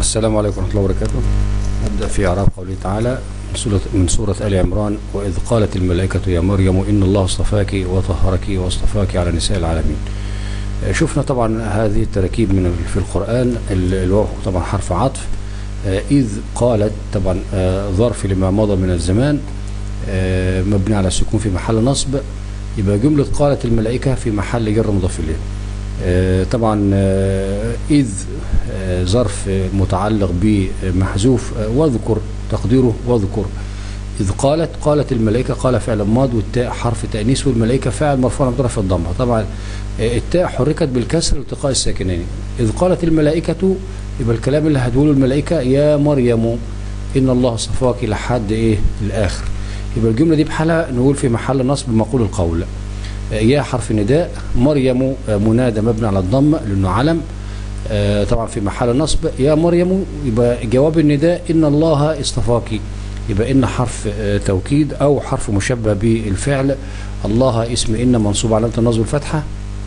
السلام عليكم ورحمة الله وبركاته نبدأ في إعراب قوله تعالى من سورة, من سورة آل عمران وإذ قالت الملائكة يا مريم إن الله اصطفاك وطهرك واصطفاك على نساء العالمين آه، شفنا طبعا هذه التراكيب من في القرآن ال- الواو طبعا حرف عطف آه، إذ قالت طبعا آه، ظرف لما مضى من الزمان آه، مبني على السكون في محل نصب يبقى جملة قالت الملائكة في محل جر مضاف إليه آه، طبعا آه، إذ آه، ظرف آه، متعلق بمحذوف آه، واذكر تقديره واذكر إذ قالت قالت الملائكة قال فعل ماض والتاء حرف تأنيث والملائكة فاعل مرفوع بطرف الضمة طبعا آه، التاء حركت بالكسر التقاء الساكنين إذ قالت الملائكة يبقى الكلام اللي هتقوله الملائكة يا مريم إن الله صفاك لحد إيه الآخر يبقى الجملة دي بحالها نقول في محل نصب مقول القول يا حرف نداء مريم آه، منادى مبني على الضم لانه علم آه، طبعا في محل نصب يا مريم يبقى جواب النداء ان الله اصطفاك يبقى ان حرف آه، توكيد او حرف مشبه بالفعل الله اسم ان منصوب علامه النصب الفتحه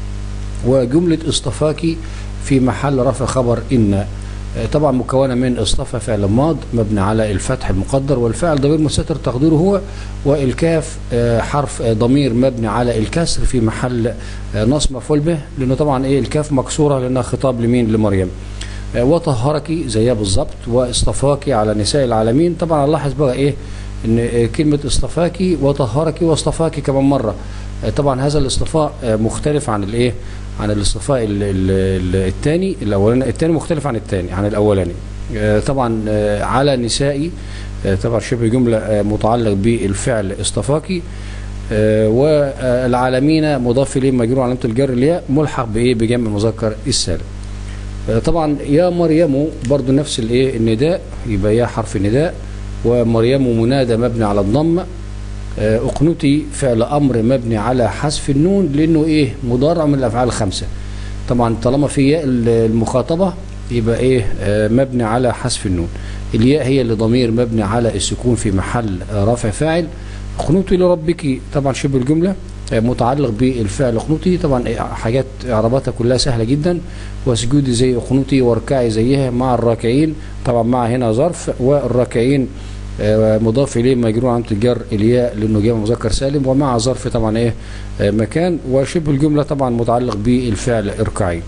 وجمله اصطفاك في محل رفع خبر ان آه، طبعا مكونه من اصطفى فعل ماض مبني على الفتح المقدر والفعل ضمير مستتر تقديره هو والكاف آه، حرف آه، ضمير مبني على الكسر في محل آه، نصب مفعول به لانه طبعا ايه الكاف مكسوره لانها خطاب لمين لمريم آه، وطهرك زيها بالظبط واصطفاك على نساء العالمين طبعا نلاحظ بقى ايه ان آه، كلمه اصطفاك وطهرك واصطفاك كمان مره آه، طبعا هذا الاصطفاء آه، مختلف عن الايه عن الاصطفاء الثاني الاولاني الثاني مختلف عن الثاني عن الاولاني آه، طبعا آه، على نسائي آه، طبعا شبه جمله آه، متعلق بالفعل اصطفاكي آه، والعالمين مضاف اليه مجرور علامه الجر الياء ملحق بايه بجمع مذكر السالم آه، طبعا يا مريم برضو نفس الايه النداء يبقى يا حرف نداء ومريم منادى مبني على الضم آه، اقنتي فعل امر مبني على حذف النون لانه ايه مضارع من الافعال الخمسه طبعا طالما في ياء المخاطبه يبقى ايه آه، مبني على حذف النون الياء هي اللي ضمير مبني على السكون في محل آه، رفع فاعل اقنتي لربك طبعا شبه الجمله آه، متعلق بالفعل اقنتي طبعا إيه، حاجات اعراباتها كلها سهله جدا واسجدي زي اقنتي واركعي زيها مع الراكعين طبعا مع هنا ظرف والراكعين آه، مضاف اليه مجرور علامه الجر الياء لانه جمع مذكر سالم ومع ظرف طبعا ايه آه، مكان وشبه الجمله طبعا متعلق بالفعل اركعي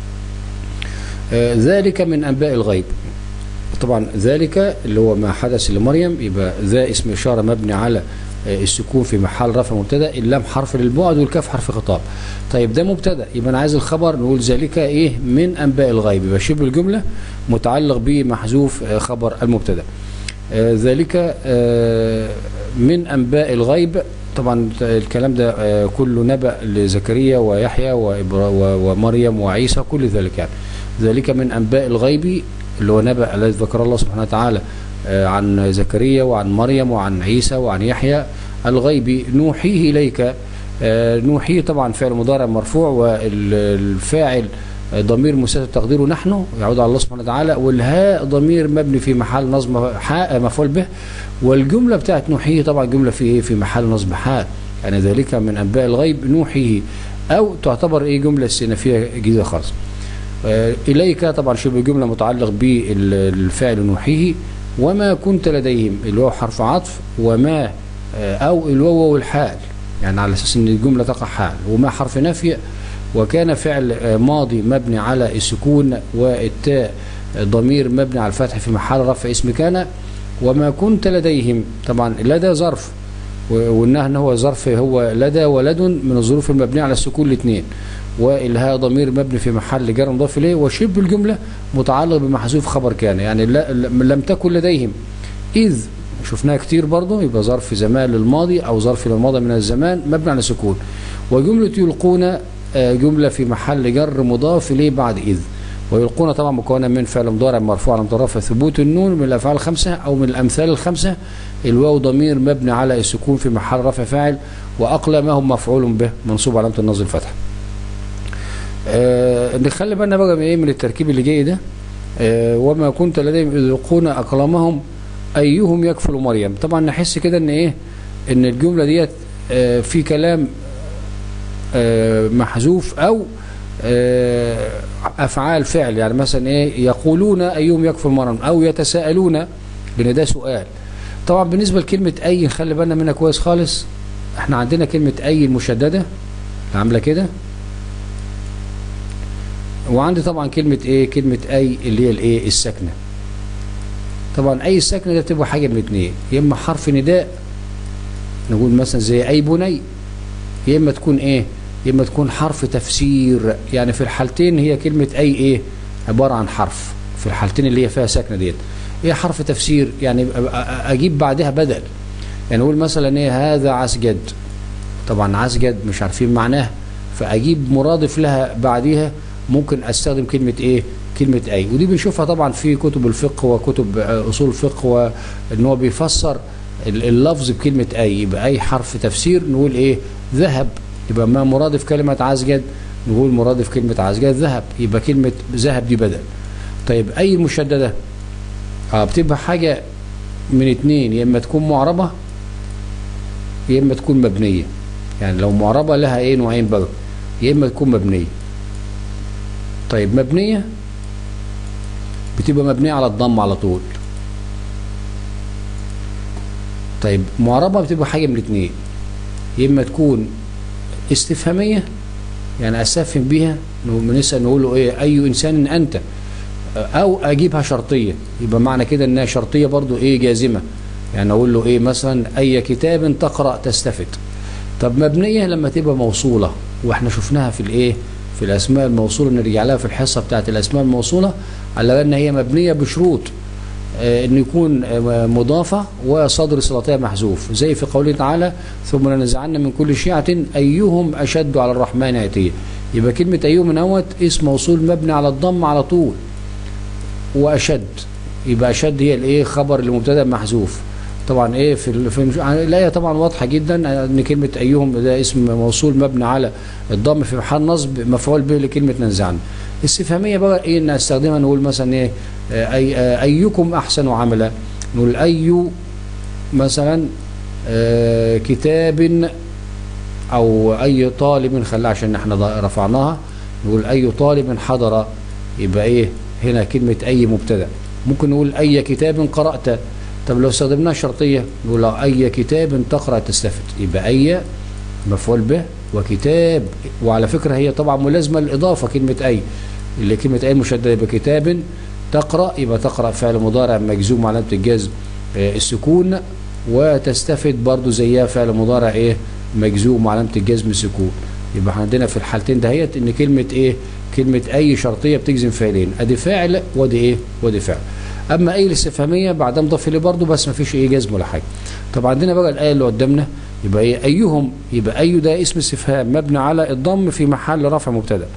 آه، ذلك من انباء الغيب طبعا ذلك اللي هو ما حدث لمريم يبقى ذا اسم اشاره مبني على آه، السكون في محل رفع مبتدا اللام حرف للبعد والكاف حرف خطاب طيب ده مبتدا يبقى انا عايز الخبر نقول ذلك ايه من انباء الغيب يبقى شبه الجمله متعلق بمحذوف آه، خبر المبتدا آه، ذلك آه، من أنباء الغيب طبعا الكلام ده آه، كله نبأ لزكريا ويحيى وإبرا- و- ومريم وعيسى كل ذلك يعني ذلك من أنباء الغيب اللي هو نبأ الذي ذكر الله سبحانه وتعالى آه، عن زكريا وعن مريم وعن عيسى وعن يحيى الغيب نوحيه إليك آه، نوحيه طبعا فعل مضارع مرفوع والفاعل ضمير مستتر تقديره نحن يعود على الله سبحانه وتعالى والهاء ضمير مبني في محل نصب حاء مفعول به والجمله بتاعت نوحيه طبعا جمله في ايه في محل نصب حاء يعني ذلك من انباء الغيب نوحيه او تعتبر ايه جمله استئنافيه جديده خالص آه، اليك طبعا شبه جمله متعلق بالفعل نوحيه وما كنت لديهم الواو حرف عطف وما آه، او الواو والحال يعني على اساس ان الجمله تقع حال وما حرف نفي وكان فعل آه، ماضي مبني على السكون والتاء آه، ضمير مبني على الفتح في محل رفع اسم كان وما كنت لديهم طبعا لدى ظرف و- وانها ان هو ظرف هو لدى ولد من الظروف المبنيه على السكون الاثنين والهاء ضمير مبني في محل جر مضاف اليه وشبه الجمله متعلق بمحذوف خبر كان يعني لا- لم تكن لديهم اذ شفناها كتير برضه يبقى ظرف زمان للماضي او ظرف للماضي من الزمان مبني على سكون وجمله يلقون آه، جمله في محل جر مضاف اليه بعد اذ ويلقون طبعا مكونه من فعل مضارع مرفوع على مترفع ثبوت النون من الافعال الخمسه او من الامثال الخمسه الواو ضمير مبني على السكون في محل رفع فاعل واقلمهم مفعول به منصوب علامه النصب الفتح آه نخلي بالنا بقى من ايه من التركيب اللي جاي ده آه وما كنت لديهم اذ يلقون اقلامهم ايهم يكفل مريم طبعا نحس كده ان ايه ان الجمله ديت آه في كلام آه محذوف او آه، افعال فعل يعني مثلا ايه يقولون ايهم يكفر مرض او يتساءلون لان ده سؤال طبعا بالنسبه لكلمه اي خلي بالنا منها كويس خالص احنا عندنا كلمه اي المشدده عامله كده وعندي طبعا كلمه ايه كلمه اي اللي هي الايه الساكنه طبعا اي الساكنه ده بتبقى حاجه من اتنين يا اما حرف نداء نقول مثلا زي اي بني يا اما تكون ايه يا اما تكون حرف تفسير يعني في الحالتين هي كلمه اي ايه عباره عن حرف في الحالتين اللي هي فيها ساكنه ديت ايه حرف تفسير يعني أ- أ- اجيب بعدها بدل يعني نقول مثلا ايه هذا عسجد طبعا عسجد مش عارفين معناه فاجيب مرادف لها بعديها ممكن استخدم كلمه ايه كلمه اي ودي بنشوفها طبعا في كتب الفقه وكتب آه، اصول الفقه وان هو بيفسر ال- اللفظ بكلمه اي يبقى اي حرف تفسير نقول ايه ذهب يبقى ما مرادف كلمه عسجد نقول مرادف كلمه عسجد ذهب يبقى كلمه ذهب دي بدل طيب اي مشدده اه بتبقى حاجه من اتنين يا اما تكون معربه يا اما تكون مبنيه يعني لو معربه لها ايه نوعين بقى يا اما تكون مبنيه طيب مبنيه بتبقى مبنيه على الضم على طول طيب معربه بتبقى حاجه من اتنين يا اما تكون استفهاميه يعني استفهم بيها بنسال نقول له ايه اي انسان انت او اجيبها شرطيه يبقى معنى كده انها شرطيه برضو ايه جازمه يعني اقول له ايه مثلا اي كتاب تقرا تستفد طب مبنيه لما تبقى موصوله واحنا شفناها في الايه في الاسماء الموصوله نرجع لها في الحصه بتاعت الاسماء الموصوله على ان هي مبنيه بشروط آه، ان يكون آه، مضافه وصدر صلاتها محذوف زي في قوله تعالى ثم لنزعن من كل شيعه ايهم اشد على الرحمن عتيه يبقى كلمه ايهم نوت اسم موصول مبني على الضم على طول واشد يبقى اشد هي الايه خبر المبتدا محذوف طبعا ايه في ال- في المش- الايه طبعا واضحه جدا ان كلمه ايهم ده اسم موصول مبني على الضم في محل نصب مفعول به لكلمه ننزعن الاستفهاميه بقى ايه ان استخدمها نقول مثلا ايه آه، اي آه، ايكم احسن عملا نقول اي مثلا آه، كتاب او اي طالب خليها عشان احنا ض- رفعناها نقول اي طالب حضر يبقى ايه هنا كلمة اي مبتدا ممكن نقول اي كتاب قرأت طب لو استخدمناها شرطية نقول لو اي كتاب تقرأ تستفد يبقى اي مفعول به وكتاب وعلى فكرة هي طبعا ملازمة للإضافة كلمة أي اللي كلمة أي مشددة يبقى كتاب تقرأ يبقى تقرأ فعل مضارع مجزوم علامة الجزم آه، السكون وتستفد برضو زيها فعل مضارع ايه مجزوم علامة الجزم السكون يبقى احنا عندنا في الحالتين دهيت ان كلمة ايه كلمة اي شرطية بتجزم فعلين ادي فعل ودي ايه ودي فعل اما اي الاستفهامية بعدها مضاف ليه برضو بس ما فيش ايه جزم ولا حاجة طب عندنا بقى الايه اللي قدامنا يبقى ايه ايهم يبقى اي ده اسم استفهام مبني على الضم في محل رفع مبتدا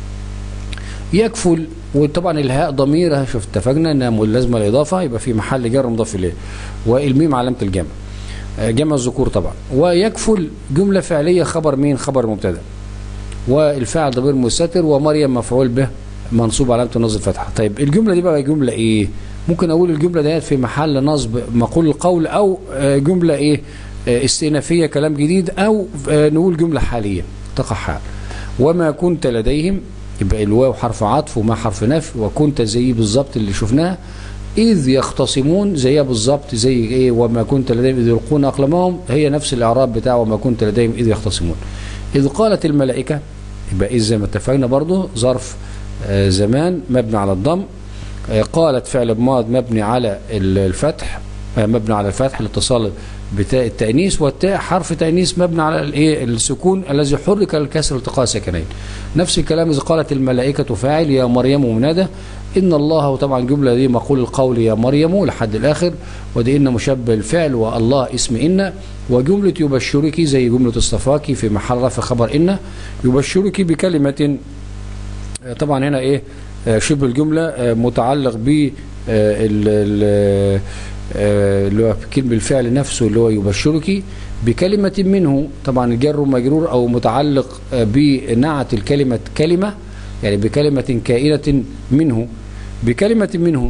يكفل وطبعا الهاء ضمير شوف اتفقنا انها ملازمه الاضافه يبقى في محل جر مضاف اليه والميم علامه الجمع آه، جمع الذكور طبعا ويكفل جمله فعليه خبر مين خبر مبتدا والفاعل ضمير مستتر ومريم مفعول به منصوب علامه النصب الفتحه طيب الجمله دي بقى جمله ايه ممكن اقول الجمله ديت في محل نصب مقول القول او آه، جمله ايه آه، استئنافيه كلام جديد او آه، نقول جمله حاليه تقع حال وما كنت لديهم يبقى الواو حرف عطف وما حرف نفي وكنت زي بالظبط اللي شفناها إذ يختصمون زيها بالظبط زي إيه وما كنت لديهم إذ يلقون أقلامهم هي نفس الإعراب بتاع وما كنت لديهم إذ يختصمون إذ قالت الملائكة يبقى إذ زي ما اتفقنا برضه ظرف آه، زمان مبني على الضم آه، قالت فعل ماض مبني على ال- الفتح آه، مبني على الفتح الاتصال بتاء التأنيث والتاء حرف تأنيث مبني على الايه السكون الذي حرك الكسر التقاء ساكنين نفس الكلام إذا قالت الملائكة فاعل يا مريم منادى إن الله وطبعا الجملة دي مقول القول يا مريم لحد الآخر ودي إن مشبه الفعل والله اسم إن وجملة يبشرك زي جملة اصطفاك في محل رفع خبر إن يبشرك بكلمة آه، طبعا هنا ايه آه، شبه الجملة آه، متعلق ب آه، ال- ال- آه، اللي هو كلمة الفعل نفسه اللي هو يبشرك بكلمة منه طبعا الجر مجرور او متعلق آه، بنعت الكلمة كلمة يعني بكلمة كائنة منه بكلمة منه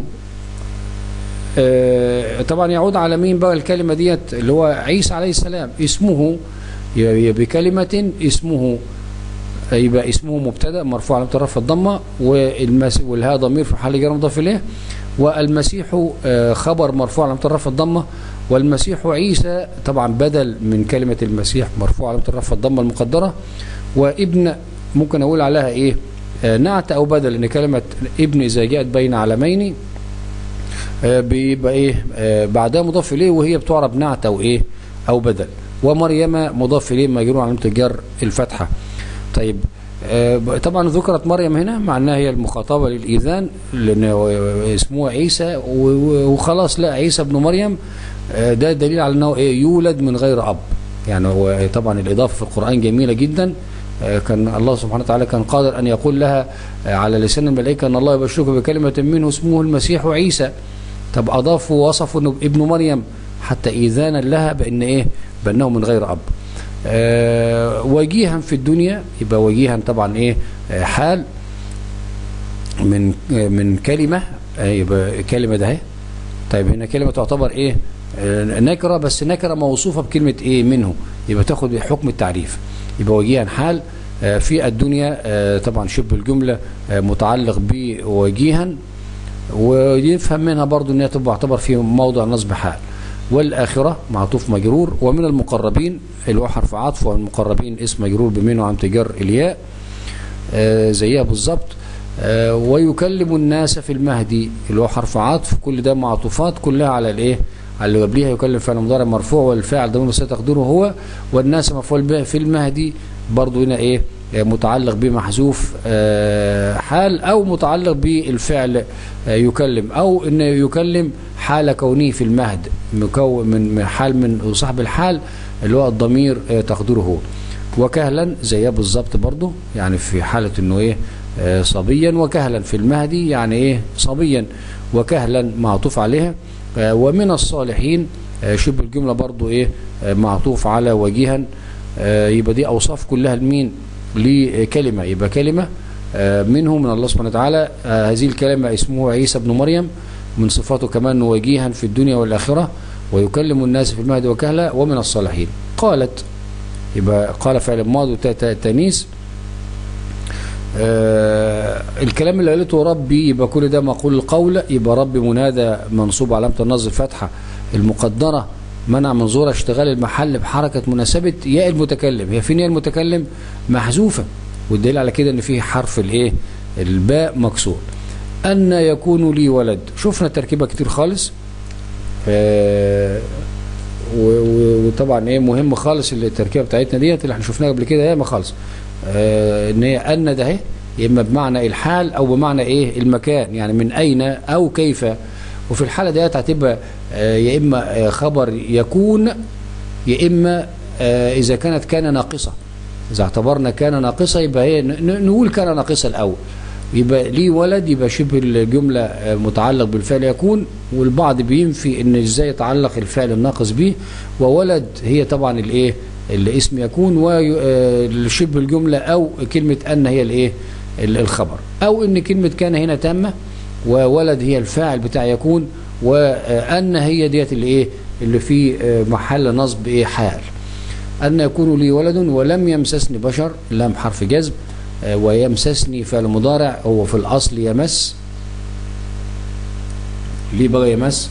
آه، طبعا يعود على مين بقى الكلمة ديت اللي هو عيسى عليه السلام اسمه ي- ي- بكلمة اسمه يبقى اسمه مبتدا مرفوع علامه الرفع الضمه والمس والها ضمير في حال جر مضاف اليه والمسيح آه، خبر مرفوع علامه الرفع الضمه والمسيح عيسى طبعا بدل من كلمه المسيح مرفوع علامه الرفع الضمه المقدره وابن ممكن اقول عليها ايه آه، نعت او بدل ان كلمه ابن اذا جاءت بين علمين آه، بيبقى ايه آه، بعدها مضاف اليه وهي بتعرب نعت او ايه او بدل ومريم مضاف اليه مجرور علامه الجر الفتحه طيب آه، طبعا ذكرت مريم هنا مع انها هي المخاطبه للاذان لان اسمه عيسى و- و- وخلاص لا عيسى ابن مريم آه، ده دليل على انه ايه يولد من غير اب يعني هو طبعا الاضافه في القران جميله جدا آه، كان الله سبحانه وتعالى كان قادر ان يقول لها آه، على لسان الملائكه ان الله يبشرك بكلمه منه اسمه المسيح عيسى طب اضافوا وصفوا انه ابن مريم حتى ايذانا لها بان ايه بانه من غير اب آه، وجيها في الدنيا يبقى وجيها طبعا ايه آه، حال من آه، من كلمه آه، يبقى كلمه ده اهي طيب هنا كلمه تعتبر ايه آه، نكره بس نكره موصوفه بكلمه ايه منه يبقى تاخد حكم التعريف يبقى وجيها حال آه، في الدنيا آه، طبعا شبه الجمله آه، متعلق بوجيها ويفهم منها برضو ان هي تبقى تعتبر في موضع نصب حال والآخرة معطوف مجرور ومن المقربين اللي هو حرف عطف والمقربين اسم مجرور بمن وعم تجر الياء آه زيها بالظبط آه ويكلم الناس في المهدي اللي هو حرف عطف كل ده معطوفات كلها على الايه على اللي قبليها يكلم فعل مضارع مرفوع والفاعل ضمير مستتر تقديره هو والناس مفعول به في المهدي برضو هنا ايه آه، متعلق بمحذوف آه، حال او متعلق بالفعل آه، يكلم او ان يكلم حال كونه في المهد مكون من من حال من صاحب الحال اللي هو الضمير آه، تقديره هو وكهلا زيها بالظبط برضو يعني في حالة انه ايه آه، صبيا وكهلا في المهدي يعني ايه صبيا وكهلا معطوف عليها آه، ومن الصالحين آه، شبه الجملة برضو ايه آه، معطوف على وجيها آه، يبقى دي اوصاف كلها لمين لكلمة يبقى كلمة آه، منه من الله سبحانه وتعالى آه، هذه الكلمة اسمه عيسى بن مريم من صفاته كمان وجيها في الدنيا والآخرة ويكلم الناس في المهد وكهلا ومن الصالحين قالت يبقى قال فعل ماضي وتاء التانيث آه الكلام اللي قالته ربي يبقى كل ده مقول القول يبقى ربي منادى منصوب علامة النصب فتحة المقدرة منع من ظهور اشتغال المحل بحركة مناسبة ياء المتكلم هي فين ياء المتكلم محذوفة والدليل على كده ان فيه حرف الايه الباء مكسور أن يكون لي ولد شفنا تركيبة كتير خالص آه و- و- وطبعا ايه مهم خالص التركيبه بتاعتنا ديت اللي احنا شفناها قبل كده ياما خالص آه ان هي ان ده اهي يا اما بمعنى الحال او بمعنى ايه المكان يعني من اين او كيف وفي الحاله ديت هتبقى آه يا اما آه خبر يكون يا اما آه اذا كانت كان ناقصه اذا اعتبرنا كان ناقصه يبقى هي ن- ن- نقول كان ناقصه الاول يبقى ليه ولد يبقى شبه الجملة آه، متعلق بالفعل يكون والبعض بينفي ان ازاي يتعلق الفعل الناقص به وولد هي طبعا الايه الاسم يكون وشبه الجملة او كلمة ان هي الايه ال- الخبر او ان كلمة كان هنا تامة وولد هي الفاعل بتاع يكون وان هي ديت اللي ايه اللي في آه، محل نصب ايه حال أن يكون لي ولد ولم يمسسني بشر لم حرف جزم آه، ويمسسني فعل مضارع هو في الأصل يمس ليه بقى يمس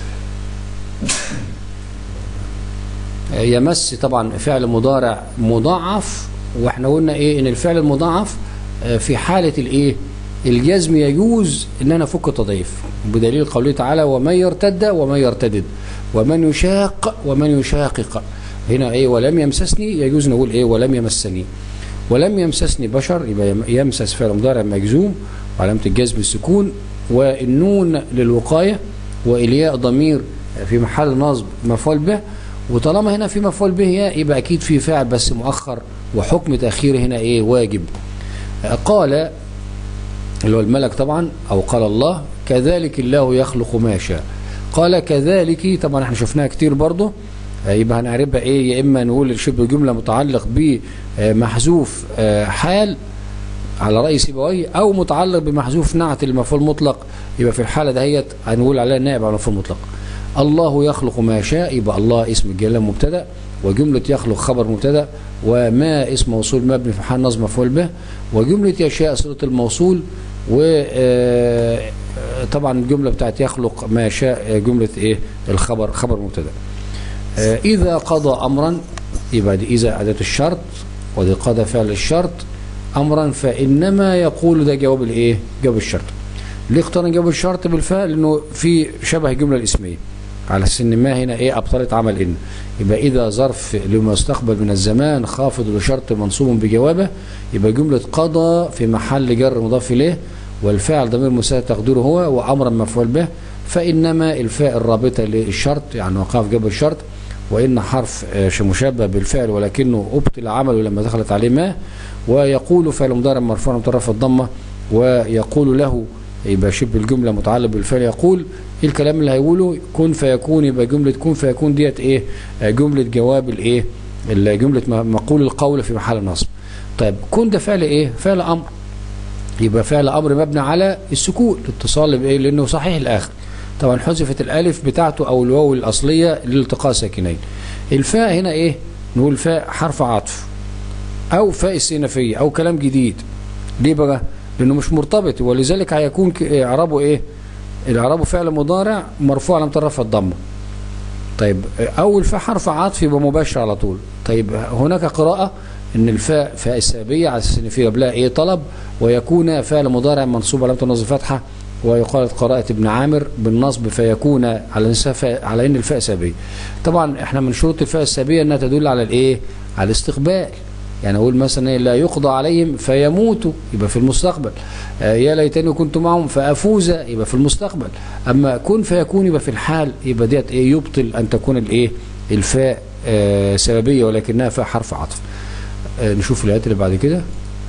آه، يمس طبعا فعل مضارع مضاعف واحنا قلنا ايه ان الفعل المضاعف آه، في حالة الايه الجزم يجوز ان انا افك التضعيف بدليل قوله تعالى ومن يرتد ومن يرتدد ومن يشاق ومن يشاقق هنا ايه ولم يمسسني يجوز نقول ايه ولم يمسني ولم يمسسني بشر يبقى يم- يمسس فعل مضارع مجزوم وعلامة الجزم السكون والنون للوقاية والياء ضمير في محل نصب مفعول به وطالما هنا في مفعول به ياء يبقى اكيد في فاعل بس مؤخر وحكم تأخير هنا ايه واجب آه، قال اللي هو الملك طبعا او قال الله كذلك الله يخلق ما شاء قال كذلك طبعا احنا شفناها كتير برضه آه، يبقى هنعرفها ايه يا اما نقول شبه جمله متعلق بمحذوف آه، حال على رأي سيبويه او متعلق بمحذوف نعت المفعول المطلق يبقى في الحاله دهيت هنقول عليها نائب على المفعول المطلق الله يخلق ما شاء يبقى الله اسم الجلاله مبتدا وجملة يخلق خبر مبتدا وما اسم موصول مبني في حال نصب مفعول به وجملة يشاء صلة الموصول وطبعا الجملة بتاعت يخلق ما شاء جملة ايه الخبر خبر مبتدا آه، إذا قضى أمرا يبقى دي إذا أداة الشرط ودي قضى فعل الشرط أمرا فإنما يقول ده جواب الإيه جواب الشرط ليه اقترن جواب الشرط بالفعل لأنه في شبه الجملة الاسمية على أساس إن ما هنا إيه أبطلت عمل إن يبقى إذا ظرف لما يستقبل من الزمان خافض لشرط منصوب بجوابه يبقى جملة قضى في محل جر مضاف إليه والفاعل ضمير مساعد تقديره هو وأمرا مفعول به فإنما الفاء الرابطة للشرط يعني وقع في جبل الشرط وإن حرف آه، مشابه بالفعل ولكنه أبطل عمله لما دخلت عليه ما ويقول فعل مضارع مرفوع بطرف الضمة ويقول له يبقى شبه الجملة متعلق بالفعل يقول ايه الكلام اللي هيقوله كن فيكون يبقى جملة كن فيكون ديت ايه آه، جملة جواب الايه ال- جملة م- مقول القول في محل نصب طيب كن ده فعل ايه فعل امر يبقى فعل امر مبني على السكون الاتصال بايه لانه صحيح الاخر طبعا حذفت الالف بتاعته او الواو الاصليه لالتقاء ساكنين الفاء هنا ايه نقول فاء حرف عطف او فاء استئنافيه او كلام جديد ليه بقى لانه مش مرتبط ولذلك هيكون ك- اعرابه ايه الاعرابه فعل مضارع مرفوع على طرف الضمه طيب اول فاء حرف عطف يبقى مباشر على طول طيب هناك قراءه ان الفاء فاء السابيه على اساس ان في قبلها ايه طلب ويكون فعل مضارع منصوب علامه النصب فتحه ويقال قراءة ابن عامر بالنصب فيكون على الفاء على ان الفاء سابيه. طبعا احنا من شروط الفاء السابيه انها تدل على الايه؟ على الاستقبال. يعني اقول مثلا إيه لا يقضى عليهم فيموتوا يبقى في المستقبل. آه يا ليتني كنت معهم فافوز يبقى في المستقبل. اما كن فيكون يبقى في الحال يبقى ديت ايه يبطل ان تكون الايه؟ الفاء آه سببيه ولكنها فاء حرف عطف. آه نشوف الايات اللي بعد كده.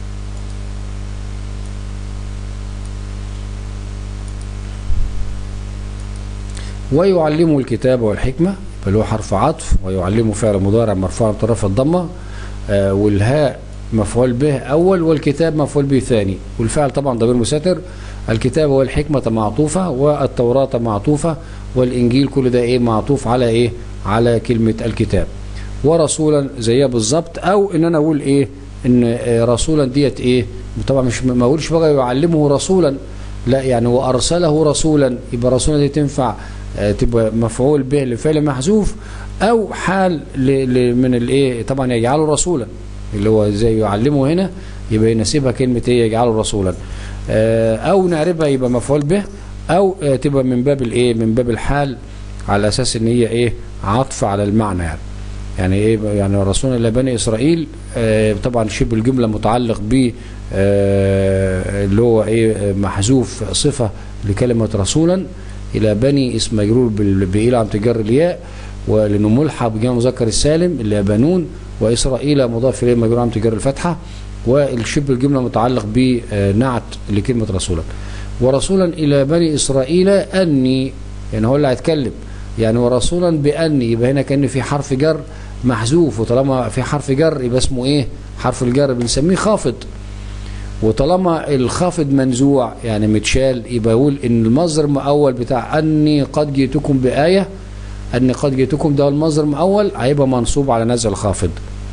ويعلمه الكتاب والحكمة بل هو حرف عطف ويعلمه فعل مضارع مرفوع بطرف الضمة آه والهاء مفعول به أول والكتاب مفعول به ثاني والفعل طبعا ضمير مستتر الكتاب والحكمة معطوفة والتوراة معطوفة والإنجيل كل ده إيه معطوف على إيه على كلمة الكتاب ورسولا زيها بالظبط أو إن أنا أقول إيه إن آه رسولا ديت إيه طبعا مش ما أقولش بقى يعلمه رسولا لا يعني وأرسله رسولا يبقى رسولا دي تنفع آه، تبقى مفعول به لفعل محذوف او حال ل ل من الايه طبعا يجعله رسولا اللي هو زي يعلمه هنا يبقى يناسبها كلمه ايه يجعله رسولا آه، او نعربها يبقى مفعول به او آه، تبقى من باب الايه من باب الحال على اساس ان هي ايه عطف على المعنى يعني يعني ايه يعني رسولا الى بني اسرائيل آه، طبعا شبه الجمله متعلق ب آه، اللي هو ايه آه، محذوف صفه لكلمه رسولا الى بني اسم مجرور بال- بإلى عم تجر الياء ولانه ملحق بجمع مذكر السالم اللي هي بنون واسرائيل مضاف اليه مجرور عم تجر الفتحه والشبه الجمله متعلق بنعت لكلمه رسولا ورسولا الى بني اسرائيل اني يعني هو اللي هيتكلم يعني ورسولا باني يبقى هنا كان في حرف جر محذوف وطالما في حرف جر يبقى اسمه ايه حرف الجر بنسميه خافض وطالما الخافض منزوع يعني متشال يبقى يقول ان المصدر المؤول بتاع اني قد جئتكم بايه اني قد جئتكم ده المصدر المؤول هيبقى منصوب على نزع الخافض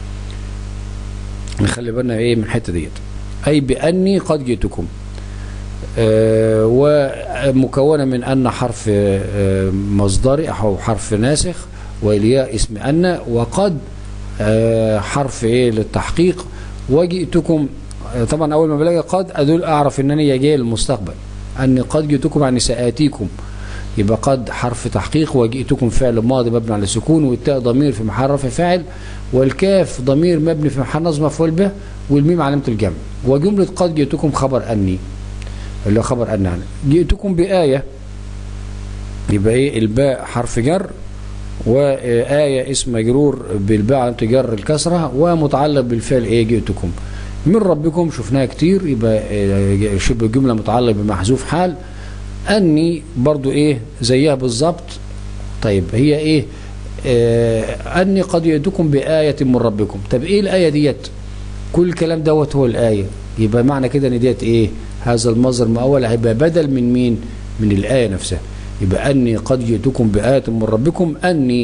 نخلي بالنا ايه من الحته ديت اي باني قد جئتكم آه ومكونه من ان حرف آه مصدري او حرف ناسخ والياء اسم ان وقد آه حرف ايه للتحقيق وجئتكم طبعا اول ما بلاقي قد ادول اعرف انني جاي للمستقبل اني قد جئتكم يعني ساتيكم يبقى قد حرف تحقيق وجئتكم فعل ماضي مبني على السكون والتاء ضمير في محل رفع فاعل والكاف ضمير مبني في محل نصب مفعول به والميم علامه الجمع وجمله قد جئتكم خبر اني اللي هو خبر ان يعني جئتكم بايه يبقى ايه الباء حرف جر وآية اسم مجرور بالباء علامة جر الكسرة ومتعلق بالفعل ايه جئتكم من ربكم شفناها كتير يبقى شبه الجملة متعلق بمحذوف حال أني برضو إيه زيها بالظبط طيب هي إيه آه أني قد جئتكم بآية من ربكم طب إيه الآية ديت كل الكلام دوت هو الآية يبقى معنى كده إن ديت إيه هذا المصدر المؤول هيبقى بدل من مين من الآية نفسها يبقى أني قد جئتكم بآية من ربكم أني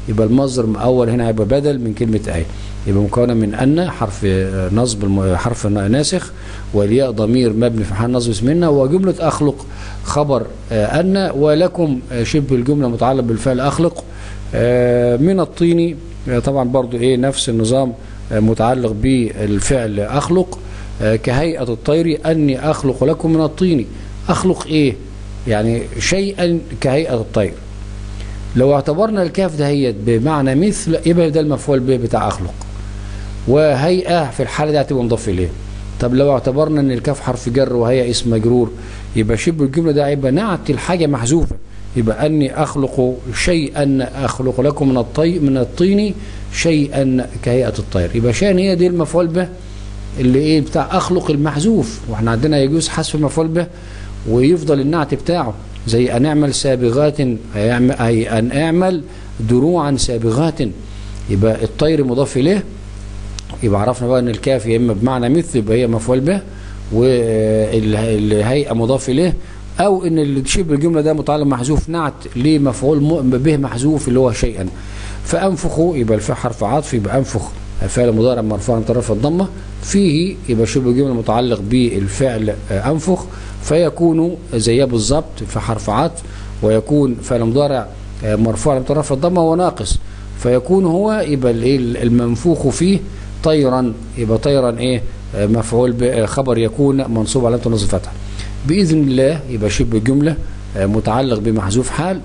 يبقى المصدر الاول هنا هيبقى بدل من كلمه ايه يبقى مكونه من ان حرف آه، نصب الم- حرف ناسخ والياء ضمير مبني في محل نصب اسمنا وجمله اخلق خبر آه، ان ولكم آه، شبه الجمله متعلق بالفعل اخلق آه، من الطين آه، طبعا برضو ايه نفس النظام آه، متعلق بالفعل اخلق آه، كهيئه الطير اني اخلق لكم من الطين اخلق ايه يعني شيئا كهيئه الطير لو اعتبرنا الكاف دهيت بمعنى مثل يبقى ده المفعول به بتاع اخلق وهيئه في الحاله دي هتبقى مضاف اليه طب لو اعتبرنا ان الكاف حرف جر وهي اسم مجرور يبقى شبه الجمله ده هيبقى نعت الحاجه محذوفه يبقى اني اخلق شيئا اخلق لكم من الطي من الطين شيئا كهيئه الطير يبقى شيئا هي دي المفعول به اللي ايه بتاع اخلق المحذوف واحنا عندنا يجوز حذف المفعول به ويفضل النعت بتاعه زي ان اعمل سابغات هيعمل- اي ان اعمل دروعا سابغات يبقى الطير مضاف اليه يبقى عرفنا بقى ان الكاف يا اما بمعنى مثل يبقى هي مفعول به والهيئه مضاف اليه او ان اللي شبه الجمله ده متعلق محذوف نعت لمفعول م- به محذوف اللي هو شيئا فانفخوا يبقى الفاء حرف عطف يبقى انفخ فعل مضارع مرفوع من طرف الضمه فيه يبقى شبه الجمله متعلق بالفعل آه، انفخ فيكون زيها بالظبط في حرف عطف ويكون فعل مضارع آه، مرفوع من طرف الضمه وناقص فيكون هو يبقى الايه المنفوخ فيه طيرا يبقى طيرا ايه آه، مفعول ب- آه، خبر يكون منصوب على نصب فتحه باذن الله يبقى شبه الجمله آه، متعلق بمحذوف حال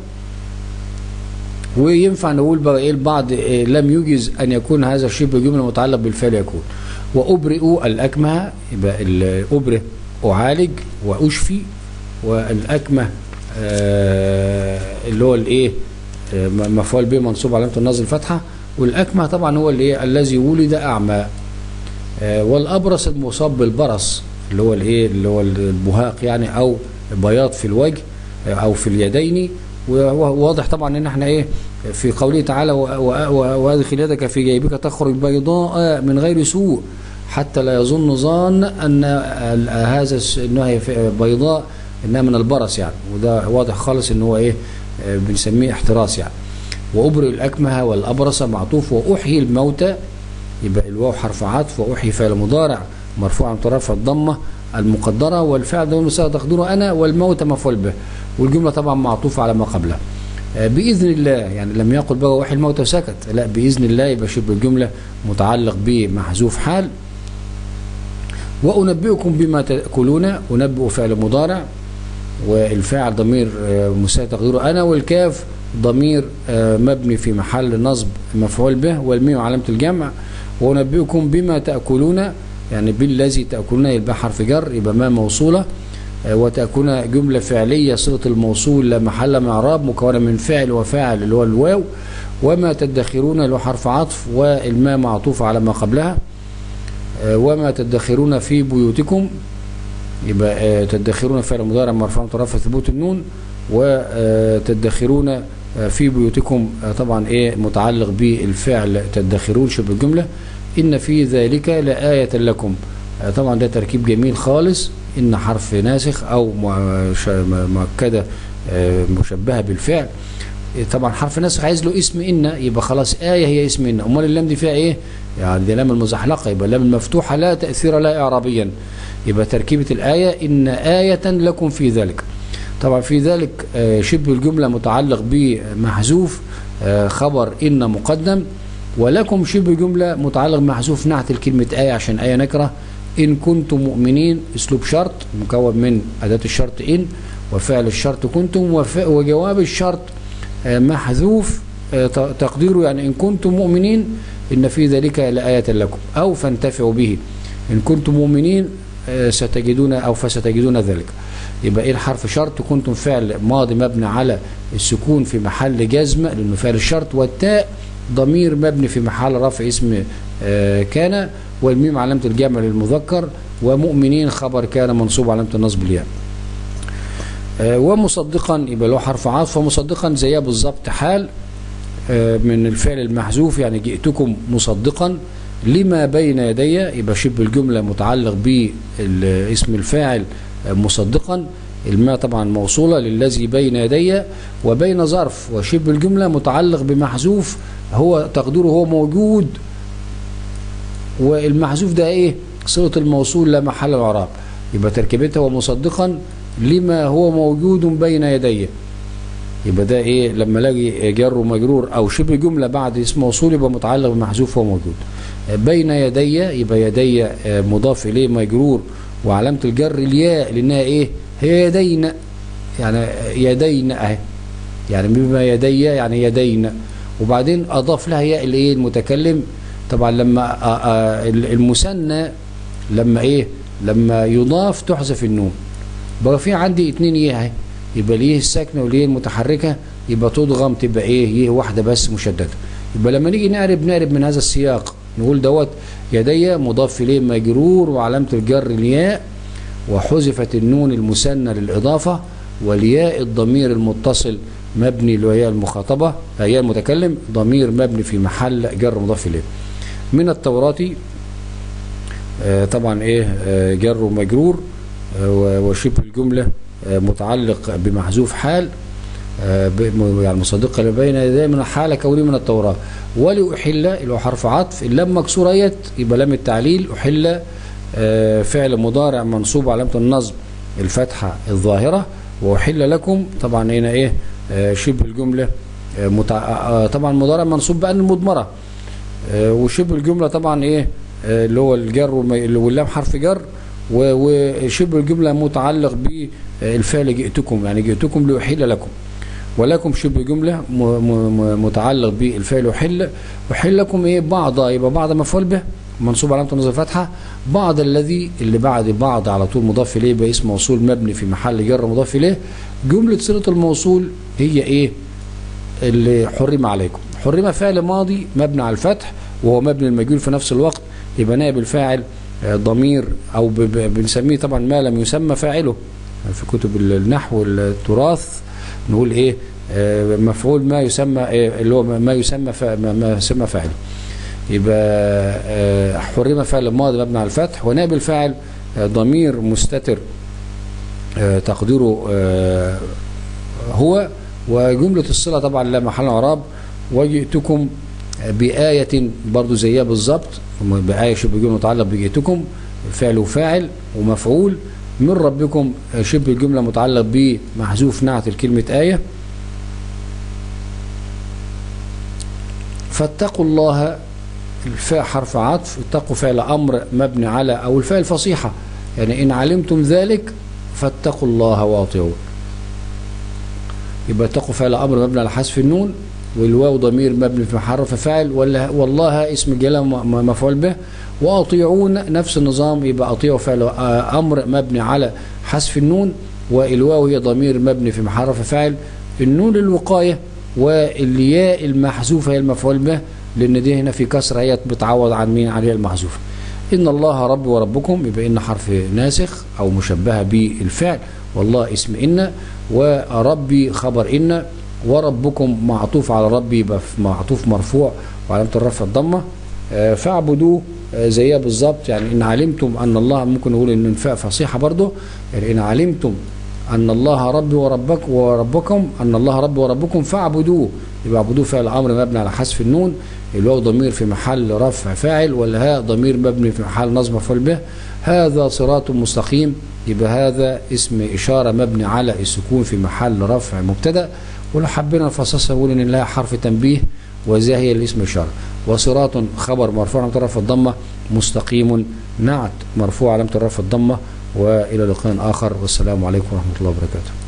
وينفع نقول بقى ايه البعض إيه لم يجز ان يكون هذا شبه جمله متعلق بالفعل يكون وابرئ الاكمه يبقى الابرئ اعالج واشفي والاكمه آه اللي هو الايه آه، م- مفعول به منصوب علامه النصب الفتحه والاكمه طبعا هو اللي إيه؟ الذي ولد اعمى آه، والابرص المصاب بالبرص اللي هو الايه اللي هو البهاق يعني او بياض في الوجه آه، او في اليدين وواضح طبعا ان احنا ايه في قوله تعالى و- و- و- وادخل يدك في جيبك تخرج بيضاء من غير سوء حتى لا يظن ظان ان ال- هذا الس- انها هي في- بيضاء انها من البرص يعني وده واضح خالص ان هو ايه آه، بنسميه احتراس يعني وابرئ الاكمه والابرص معطوف واحيي الموتى يبقى الواو حرف عطف واحيي فعل مضارع مرفوع من طرف الضمه المقدره والفعل ده المساعد تقديره انا والموت مفعول به والجمله طبعا معطوفه على ما قبلها آه، باذن الله يعني لم يقل بقى وحي الموت وسكت لا باذن الله يبقى شبه الجمله متعلق بمحذوف حال وانبئكم بما تاكلون انبئ فعل مضارع والفاعل ضمير آه، مساعد تقديره انا والكاف ضمير آه، مبني في محل نصب مفعول به والميم علامه الجمع وانبئكم بما تاكلون يعني بالذي تاكلون يبقى حرف جر يبقى ما موصوله آه، وتكون جمله فعليه صله الموصول لا محل من اعراب مكونه من فعل وفاعل اللي هو الواو وما تدخرون اللي هو حرف عطف والماء معطوف على ما قبلها آه، وما تدخرون في بيوتكم يبقى آه، تدخرون فعل مضارع مرفوع من طرف ثبوت النون وتدخرون آه، في بيوتكم آه، طبعا ايه متعلق بالفعل تدخرون شبه الجمله ان في ذلك لآية لكم آه، طبعا ده تركيب جميل خالص ان حرف ناسخ او مع- ش- مؤكده آه، مشبهه بالفعل طبعا حرف ناسخ عايز له اسم ان يبقى خلاص آية هي اسم ان امال اللام دي فيها ايه يعني دي لام المزحلقة يبقى اللام المفتوحة لا تأثير لها إعرابيا يبقى تركيبة الآية إن آية لكم في ذلك طبعا في ذلك آه، شبه الجملة متعلق بمحذوف آه، خبر إن مقدم ولكم شبه جملة متعلق بمحذوف نعت الكلمة آية عشان آية نكرة إن كنتم مؤمنين أسلوب شرط مكون من أداة الشرط إن وفعل الشرط كنتم وف- وجواب الشرط آه، محذوف آه، ت- تقديره يعني إن كنتم مؤمنين إن في ذلك لآية لكم أو فانتفعوا به إن كنتم مؤمنين آه، ستجدون أو فستجدون ذلك يبقى إيه الحرف شرط كنتم فعل ماضي مبني على السكون في محل جزم لأنه فعل الشرط والتاء ضمير مبني في محل رفع اسم آه، كان والميم علامة الجمع للمذكر ومؤمنين خبر كان منصوب علامة النصب الياء آه، ومصدقا يبقى له حرف عطف ومصدقا زيها بالظبط حال آه، من الفعل المحذوف يعني جئتكم مصدقا لما بين يدي يبقى شبه الجملة متعلق باسم الفاعل آه، مصدقا الماء طبعا موصولة للذي بين يدي وبين ظرف وشبه الجملة متعلق بمحذوف هو تقديره هو موجود والمحذوف ده ايه صلة الموصول لا محل العراب يبقى تركيبتها ومصدقا لما هو موجود بين يدي يبقى ده ايه لما الاقي جر ومجرور او شبه جمله بعد اسم موصول يبقى متعلق بمحذوف هو موجود بين يدي يبقى يدي مضاف اليه مجرور وعلامه الجر الياء لانها ايه هي يدين يعني يدين اهي يعني بما يدي يعني يدين وبعدين اضاف لها ياء الايه المتكلم طبعا لما المثنى لما ايه لما يضاف تحذف النون بقى في عندي اتنين يه اهي يبقى ليه الساكنه وليه المتحركه يبقى تضغم تبقى ايه يه واحده بس مشدده يبقى لما نيجي نعرب نعرب من هذا السياق نقول دوت يدي مضاف اليه مجرور وعلامه الجر الياء وحذفت النون المثنى للاضافه والياء الضمير المتصل مبني اللي هي المخاطبه هي المتكلم ضمير مبني في محل جر مضاف اليه من التوراة آه طبعا ايه آه جر ومجرور آه وشبه الجمله متعلق بمحذوف حال يعني مصدقة اللي بين يديه من حال كوني من التوراة ولأحل اللي هو حرف عطف اللام مكسورة يت يبقى لام التعليل أحل فعل مضارع منصوب علامة النصب الفتحة الظاهرة وأحل لكم طبعا هنا ايه شبه الجملة متع... طبعا مضارع منصوب بأن المضمرة وشبه الجملة طبعا ايه اللي هو الجر واللام حرف جر وشبه الجملة متعلق بالفعل جئتكم يعني جئتكم لأحل لكم ولكم شبه جملة متعلق بالفعل أحل أحل لكم إيه بعض يبقى بعض مفعول به منصوب علامة النصب فتحة بعض الذي اللي بعد بعض على طول مضاف إليه باسم موصول مبني في محل جر مضاف إليه جملة صلة الموصول هي إيه اللي حرم عليكم حرم فعل ماضي مبني على الفتح وهو مبني المجهول في نفس الوقت يبقى نائب الفاعل ضمير او بنسميه طبعا ما لم يسمى فاعله في كتب النحو والتراث نقول ايه مفعول ما يسمى إيه اللي هو ما يسمى ما يسمى فاعله يبقى حرم فعل الماضي مبني على الفتح ونائب الفاعل ضمير مستتر تقديره هو وجملة الصلة طبعا لا محل اعراب وجئتكم بآية برضو زيها بالظبط بآية شبه جملة متعلق بجئتكم فعل وفاعل ومفعول من ربكم شبه الجملة متعلق بمحذوف نعت الكلمة آية فاتقوا الله الفاء حرف عطف اتقوا فعل أمر مبني على أو الفاء الفصيحة يعني إن علمتم ذلك فاتقوا الله واطيعون يبقى اتقوا فعل أمر مبني على حذف النون والواو ضمير مبني في محل فاعل والله اسم الجلاله مفعول به واطيعون نفس النظام يبقى اطيعوا فعل امر مبني على حذف النون والواو هي ضمير مبني في محل فاعل النون الوقايه والياء المحذوفه هي المفعول به لان دي هنا في كسره هي بتعوض عن مين عليها المحذوفه ان الله ربي وربكم يبقى ان حرف ناسخ او مشبهه بالفعل والله اسم ان وربي خبر ان وربكم معطوف على ربي يبقى معطوف مرفوع وعلامة الرفع الضمة فاعبدوه زيها بالظبط يعني إن علمتم أن الله ممكن نقول إن الفاء فصيحة برضه يعني إن علمتم أن الله ربي وربك وربكم أن الله ربي وربكم فاعبدوه يبقى اعبدوه فعل أمر مبني على حذف النون الواو ضمير في محل رفع فاعل والهاء ضمير مبني في محل نصب مفعول به هذا صراط مستقيم يبقى هذا اسم إشارة مبني على السكون في محل رفع مبتدأ ولو حبينا نفصصها نقول ان لها حرف تنبيه وزي هي الاسم اشاره وصراط خبر مرفوع علامه الرفع الضمه مستقيم نعت مرفوع علامه الرفع الضمه والى لقاء اخر والسلام عليكم ورحمه الله وبركاته